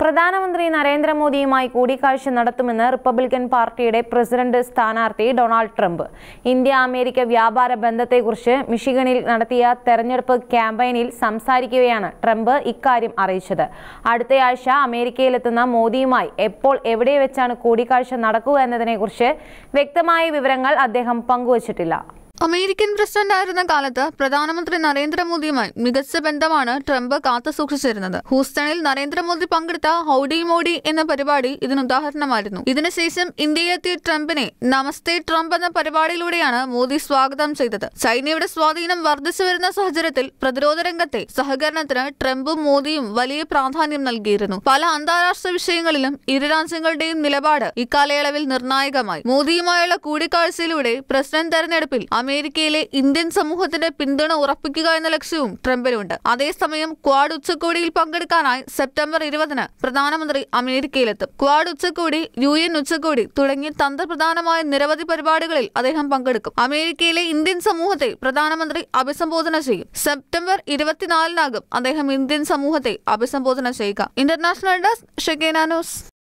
പ്രധാനമന്ത്രി നരേന്ദ്രമോദിയുമായി കൂടിക്കാഴ്ച നടത്തുമെന്ന് റിപ്പബ്ലിക്കൻ പാർട്ടിയുടെ പ്രസിഡന്റ് സ്ഥാനാർത്ഥി ഡൊണാൾഡ് ട്രംപ് ഇന്ത്യ അമേരിക്ക വ്യാപാര ബന്ധത്തെക്കുറിച്ച് മിഷിഗണിൽ നടത്തിയ തെരഞ്ഞെടുപ്പ് ക്യാമ്പയിനിൽ സംസാരിക്കുകയാണ് ട്രംപ് ഇക്കാര്യം അറിയിച്ചത് അടുത്തയാഴ്ച അമേരിക്കയിലെത്തുന്ന മോദിയുമായി എപ്പോൾ എവിടെ വെച്ചാണ് കൂടിക്കാഴ്ച നടക്കുക എന്നതിനെക്കുറിച്ച് വ്യക്തമായ വിവരങ്ങൾ അദ്ദേഹം പങ്കുവച്ചിട്ടില്ല അമേരിക്കൻ പ്രസിഡന്റ് ആയിരുന്ന കാലത്ത് പ്രധാനമന്ത്രി നരേന്ദ്രമോദിയുമായി മികച്ച ബന്ധമാണ് ട്രംപ് കാത്തുസൂക്ഷിച്ചിരുന്നത് ഹൂസ്റ്റണിൽ നരേന്ദ്രമോദി പങ്കെടുത്ത ഹൌഡി മോഡി എന്ന പരിപാടി ഇതിനുദാഹരണമായിരുന്നു ഇതിനുശേഷം ഇന്ത്യയിലെത്തിയ ട്രംപിനെ നമസ്തേ ട്രംപ് എന്ന പരിപാടിയിലൂടെയാണ് മോദി സ്വാഗതം ചെയ്തത് ചൈനയുടെ സ്വാധീനം വർദ്ധിച്ചു വരുന്ന സാഹചര്യത്തിൽ പ്രതിരോധ രംഗത്തെ സഹകരണത്തിന് ട്രംപും മോദിയും വലിയ പ്രാധാന്യം നൽകിയിരുന്നു പല അന്താരാഷ്ട്ര വിഷയങ്ങളിലും ഇരു രാജ്യങ്ങളുടെയും നിലപാട് ഇക്കാലയളവിൽ നിർണായകമായി മോദിയുമായുള്ള കൂടിക്കാഴ്ചയിലൂടെ പ്രസിഡന്റ് തെരഞ്ഞെടുപ്പിൽ അമേരിക്കയിലെ ഇന്ത്യൻ സമൂഹത്തിന്റെ പിന്തുണ ഉറപ്പിക്കുക എന്ന ലക്ഷ്യവും ട്രംപിനുണ്ട് അതേസമയം ക്വാഡ് ഉച്ചകോടിയിൽ പങ്കെടുക്കാനായി സെപ്റ്റംബർ ഇരുപതിന് പ്രധാനമന്ത്രി അമേരിക്കയിലെത്തും ക്വാഡ് ഉച്ചകോടി യു എൻ ഉച്ചകോടി തുടങ്ങിയ തന്ത്രപ്രധാനമായ നിരവധി പരിപാടികളിൽ അദ്ദേഹം പങ്കെടുക്കും അമേരിക്കയിലെ ഇന്ത്യൻ സമൂഹത്തെ പ്രധാനമന്ത്രി അഭിസംബോധന ചെയ്യും സെപ്റ്റംബർ ഇരുപത്തിനാലിനാകും അദ്ദേഹം ഇന്ത്യൻ സമൂഹത്തെ അഭിസംബോധന ചെയ്യുക ഇന്റർനാഷണൽ ഡെസ്ക് ഷെക്കേന ന്യൂസ്